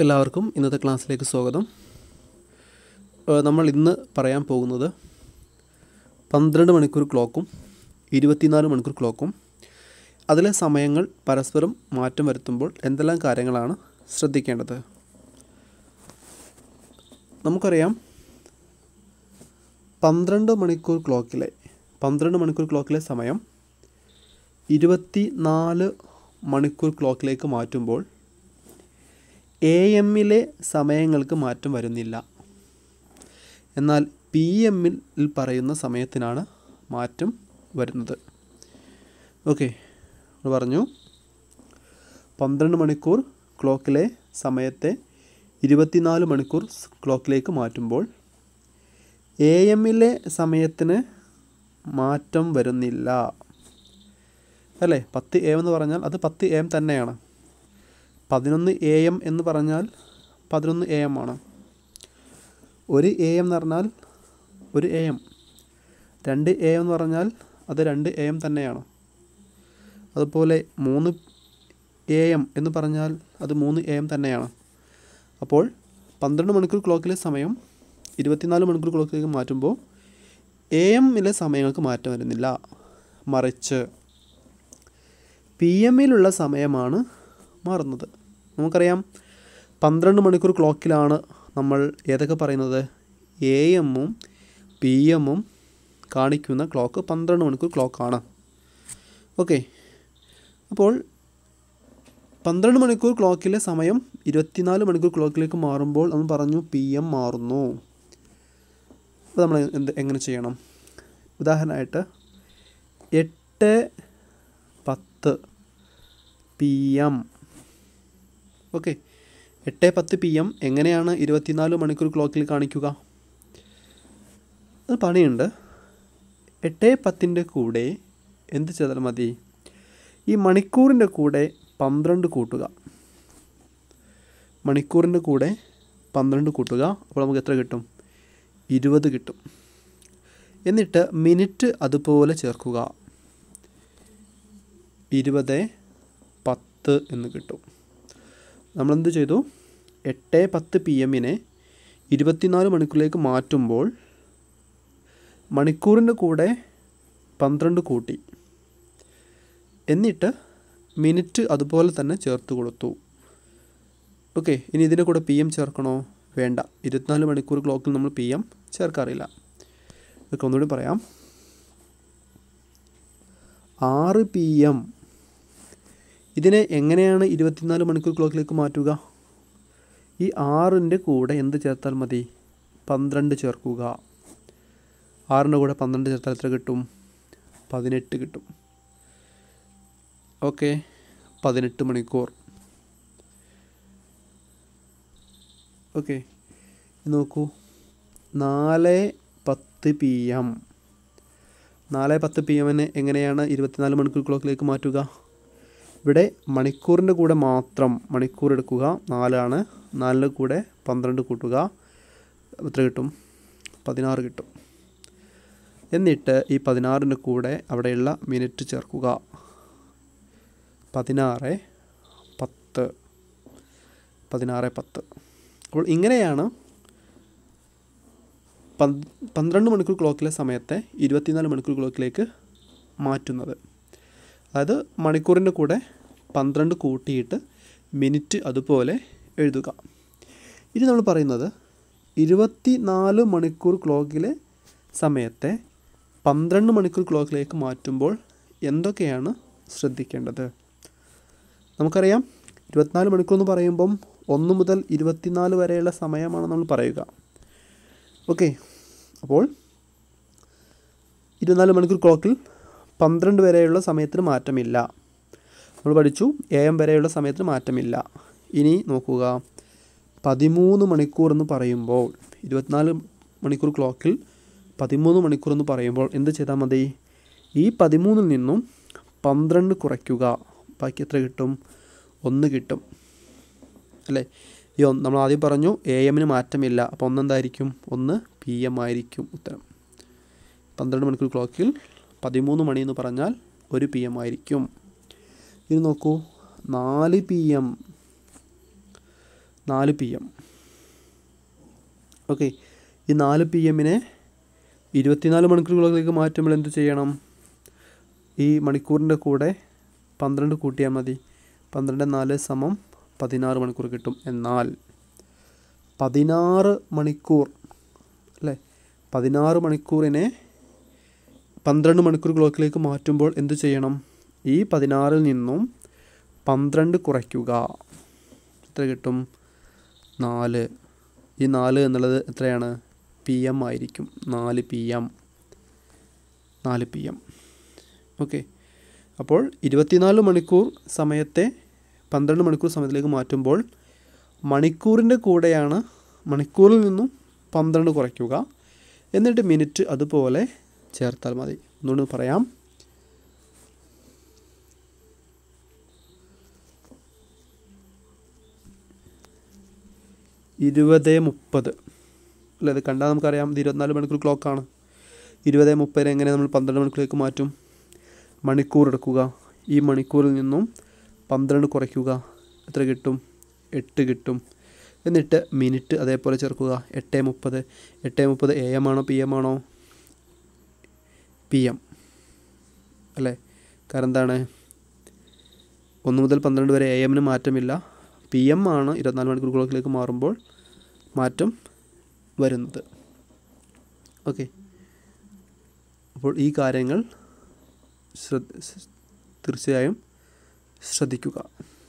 എല്ലാവർക്കും ഇന്നത്തെ ക്ലാസ്സിലേക്ക് സ്വാഗതം ഏഹ് നമ്മൾ ഇന്ന് പറയാൻ പോകുന്നത് പന്ത്രണ്ട് മണിക്കൂർ ക്ലോക്കും ഇരുപത്തിനാല് മണിക്കൂർ ക്ലോക്കും അതിലെ സമയങ്ങൾ പരസ്പരം മാറ്റം വരുത്തുമ്പോൾ എന്തെല്ലാം കാര്യങ്ങളാണ് ശ്രദ്ധിക്കേണ്ടത് നമുക്കറിയാം പന്ത്രണ്ട് മണിക്കൂർ ക്ലോക്കിലെ പന്ത്രണ്ട് മണിക്കൂർ ക്ലോക്കിലെ സമയം ഇരുപത്തി നാല് മണിക്കൂർ ക്ലോക്കിലേക്ക് മാറ്റുമ്പോൾ എ എമ്മിലെ സമയങ്ങൾക്ക് മാറ്റം വരുന്നില്ല എന്നാൽ പി എമ്മിൽ പറയുന്ന സമയത്തിനാണ് മാറ്റം വരുന്നത് ഓക്കെ പറഞ്ഞു പന്ത്രണ്ട് മണിക്കൂർ ക്ലോക്കിലെ സമയത്തെ ഇരുപത്തിനാല് മണിക്കൂർ സ് ക്ലോക്കിലേക്ക് മാറ്റുമ്പോൾ എ എമ്മിലെ സമയത്തിന് മാറ്റം വരുന്നില്ല അല്ലേ പത്ത് എ എന്ന് പറഞ്ഞാൽ അത് പത്ത് എം തന്നെയാണ് പതിനൊന്ന് എ എം എന്ന് പറഞ്ഞാൽ പതിനൊന്ന് എ എം ആണ് ഒരു എ എം എന്ന് പറഞ്ഞാൽ ഒരു എ എം രണ്ട് എ എം എന്ന് പറഞ്ഞാൽ അത് രണ്ട് എ എം തന്നെയാണ് അതുപോലെ മൂന്ന് എ എം എന്ന് പറഞ്ഞാൽ അത് മൂന്ന് എ എം തന്നെയാണ് അപ്പോൾ പന്ത്രണ്ട് മണിക്കൂർ ക്ലോക്കിലെ സമയം ഇരുപത്തിനാല് മണിക്കൂർ ക്ലോക്കിലേക്ക് മാറ്റുമ്പോൾ എ എമ്മിലെ സമയങ്ങൾക്ക് മാറ്റം വരുന്നില്ല മറിച്ച് പി എമ്മിലുള്ള സമയമാണ് മാറുന്നത് നമുക്കറിയാം പന്ത്രണ്ട് മണിക്കൂർ ക്ലോക്കിലാണ് നമ്മൾ ഏതൊക്കെ പറയുന്നത് എ എമ്മും പി എമ്മും കാണിക്കുന്ന ക്ലോക്ക് പന്ത്രണ്ട് മണിക്കൂർ ക്ലോക്കാണ് ഓക്കെ അപ്പോൾ പന്ത്രണ്ട് മണിക്കൂർ ക്ലോക്കിലെ സമയം ഇരുപത്തിനാല് മണിക്കൂർ ക്ലോക്കിലേക്ക് മാറുമ്പോൾ നമ്മൾ പറഞ്ഞു പി എം മാറുന്നു അപ്പോൾ നമ്മൾ എന്ത് എങ്ങനെ ചെയ്യണം ഉദാഹരണമായിട്ട് എട്ട് പത്ത് പി എം ഓക്കെ എട്ട് പത്ത് പി എം എങ്ങനെയാണ് ഇരുപത്തിനാല് മണിക്കൂർ ക്ലോക്കിൽ കാണിക്കുക അത് പണിയുണ്ട് എട്ട് പത്തിൻ്റെ കൂടെ എന്ത് ചെയ്താൽ മതി ഈ മണിക്കൂറിൻ്റെ കൂടെ പന്ത്രണ്ട് കൂട്ടുക മണിക്കൂറിൻ്റെ കൂടെ പന്ത്രണ്ട് കൂട്ടുക അപ്പോൾ നമുക്ക് എത്ര കിട്ടും ഇരുപത് കിട്ടും എന്നിട്ട് മിനിറ്റ് അതുപോലെ ചേർക്കുക ഇരുപത് പത്ത് എന്ന് കിട്ടും നമ്മളെന്ത് ചെയ്തു എട്ട് പത്ത് പി എമ്മിനെ ഇരുപത്തിനാല് മണിക്കൂറിലേക്ക് മാറ്റുമ്പോൾ മണിക്കൂറിൻ്റെ കൂടെ പന്ത്രണ്ട് കൂട്ടി എന്നിട്ട് മിനിറ്റ് അതുപോലെ തന്നെ ചേർത്ത് കൊടുത്തു ഓക്കെ ഇനി ഇതിൻ്റെ കൂടെ പി എം ചേർക്കണോ വേണ്ട ഇരുപത്തിനാല് മണിക്കൂർ ക്ലോക്കിൽ നമ്മൾ പി എം ചേർക്കാറില്ല ഇതൊക്കെ ഒന്നുകൂടി പറയാം ആറ് പി എം ഇതിനെ എങ്ങനെയാണ് ഇരുപത്തിനാല് മണിക്കൂർ ക്ലോക്കിലേക്ക് മാറ്റുക ഈ ആറിൻ്റെ കൂടെ എന്ത് ചേർത്താൽ മതി പന്ത്രണ്ട് ചേർക്കുക ആറിൻ്റെ കൂടെ പന്ത്രണ്ട് ചേർത്താൽ എത്ര കിട്ടും പതിനെട്ട് കിട്ടും ഓക്കെ പതിനെട്ട് മണിക്കൂർ ഓക്കെ നോക്കൂ നാല് പത്ത് പി എം നാല് പത്ത് പി എമ്മിനെ എങ്ങനെയാണ് ഇരുപത്തിനാല് മണിക്കൂർ ക്ലോക്കിലേക്ക് മാറ്റുക ഇവിടെ മണിക്കൂറിൻ്റെ കൂടെ മാത്രം മണിക്കൂർ എടുക്കുക നാലാണ് നാലിൻ്റെ കൂടെ പന്ത്രണ്ട് കൂട്ടുക എത്ര കിട്ടും പതിനാറ് കിട്ടും എന്നിട്ട് ഈ പതിനാറിൻ്റെ കൂടെ അവിടെയുള്ള മിനിറ്റ് ചേർക്കുക പതിനാറ് പത്ത് പതിനാറ് പത്ത് അപ്പോൾ ഇങ്ങനെയാണ് പന്ത്രണ്ട് മണിക്കൂർ ക്ലോക്കിലെ സമയത്തെ ഇരുപത്തിനാല് മണിക്കൂർ ക്ലോക്കിലേക്ക് മാറ്റുന്നത് അതായത് മണിക്കൂറിൻ്റെ കൂടെ പന്ത്രണ്ട് കൂട്ടിയിട്ട് മിനിറ്റ് അതുപോലെ എഴുതുക ഇനി നമ്മൾ പറയുന്നത് ഇരുപത്തി നാല് മണിക്കൂർ ക്ലോക്കിലെ സമയത്തെ പന്ത്രണ്ട് മണിക്കൂർ ക്ലോക്കിലേക്ക് മാറ്റുമ്പോൾ എന്തൊക്കെയാണ് ശ്രദ്ധിക്കേണ്ടത് നമുക്കറിയാം ഇരുപത്തിനാല് മണിക്കൂർ എന്ന് പറയുമ്പം ഒന്ന് മുതൽ ഇരുപത്തിനാല് വരെയുള്ള സമയമാണ് നമ്മൾ പറയുക ഓക്കെ അപ്പോൾ ഇരുപത്തിനാല് മണിക്കൂർ ക്ലോക്കിൽ പന്ത്രണ്ട് വരെയുള്ള സമയത്തിന് മാറ്റമില്ല നമ്മൾ പഠിച്ചു എ എം വരെയുള്ള സമയത്തിന് മാറ്റമില്ല ഇനി നോക്കുക പതിമൂന്ന് മണിക്കൂർ എന്ന് പറയുമ്പോൾ ഇരുപത്തിനാല് മണിക്കൂർ ക്ലോക്കിൽ പതിമൂന്ന് മണിക്കൂർ എന്ന് പറയുമ്പോൾ എന്ത് ചെയ്താൽ മതി ഈ പതിമൂന്നിൽ നിന്നും പന്ത്രണ്ട് കുറയ്ക്കുക ബാക്കി എത്ര കിട്ടും ഒന്ന് കിട്ടും അല്ലേ ഈ ഒന്ന് നമ്മൾ ആദ്യം പറഞ്ഞു എ എമ്മിന് മാറ്റമില്ല അപ്പോൾ ഒന്നെന്തായിരിക്കും ഒന്ന് പി എം ആയിരിക്കും ഉത്തരം പന്ത്രണ്ട് മണിക്കൂർ ക്ലോക്കിൽ പതിമൂന്ന് മണി എന്ന് പറഞ്ഞാൽ ഒരു പി എം ആയിരിക്കും ഇനി നോക്കൂ നാല് പി എം നാല് പി എം ഓക്കെ ഈ നാല് പി എമ്മിനെ ഇരുപത്തിനാല് മണിക്കൂറുകളിലേക്ക് മാറ്റുമ്പോൾ എന്ത് ചെയ്യണം ഈ മണിക്കൂറിൻ്റെ കൂടെ പന്ത്രണ്ട് കൂട്ടിയാൽ മതി പന്ത്രണ്ട് നാല് സമം പതിനാറ് മണിക്കൂർ കിട്ടും എന്നാൽ പതിനാറ് മണിക്കൂർ അല്ലേ പതിനാറ് മണിക്കൂറിനെ പന്ത്രണ്ട് മണിക്കൂർ ക്ലോക്കിലേക്ക് മാറ്റുമ്പോൾ എന്ത് ചെയ്യണം ഈ പതിനാറിൽ നിന്നും പന്ത്രണ്ട് കുറയ്ക്കുക എത്ര കിട്ടും നാല് ഈ നാല് എന്നുള്ളത് എത്രയാണ് പി എം ആയിരിക്കും നാല് പി എം നാല് പി എം ഓക്കെ അപ്പോൾ ഇരുപത്തിനാല് മണിക്കൂർ സമയത്തെ പന്ത്രണ്ട് മണിക്കൂർ സമയത്തിലേക്ക് മാറ്റുമ്പോൾ മണിക്കൂറിൻ്റെ കൂടെയാണ് മണിക്കൂറിൽ നിന്നും പന്ത്രണ്ട് കുറയ്ക്കുക എന്നിട്ട് മിനിറ്റ് അതുപോലെ ചേർത്താൽ മതി ഒന്നുകൂടി പറയാം ഇരുപത് മുപ്പത് അല്ലേ ഇത് കണ്ടാൽ നമുക്കറിയാം ഇത് ഇരുപത്തിനാല് മണിക്കൂർ ക്ലോക്കാണ് ഇരുപത് മുപ്പതിന് എങ്ങനെ നമ്മൾ പന്ത്രണ്ട് മണിക്കൂറിലേക്ക് മാറ്റും മണിക്കൂർ എടുക്കുക ഈ മണിക്കൂറിൽ നിന്നും പന്ത്രണ്ട് കുറയ്ക്കുക എത്ര കിട്ടും എട്ട് കിട്ടും എന്നിട്ട് മിനിറ്റ് അതേപോലെ ചേർക്കുക എട്ട് മുപ്പത് എട്ട് മുപ്പത് എ എം ആണോ പി എം ആണോ പി എം അല്ലേ കാരണം എന്താണ് ഒന്ന് മുതൽ പന്ത്രണ്ട് വരെ എ എമ്മിന് മാറ്റമില്ല പി എം ആണ് ഇരുപത്തിനാല് മണിക്കൂർ ക്ലോക്കിലേക്ക് മാറുമ്പോൾ മാറ്റം വരുന്നത് ഓക്കെ അപ്പോൾ ഈ കാര്യങ്ങൾ ശ്രദ്ധ തീർച്ചയായും ശ്രദ്ധിക്കുക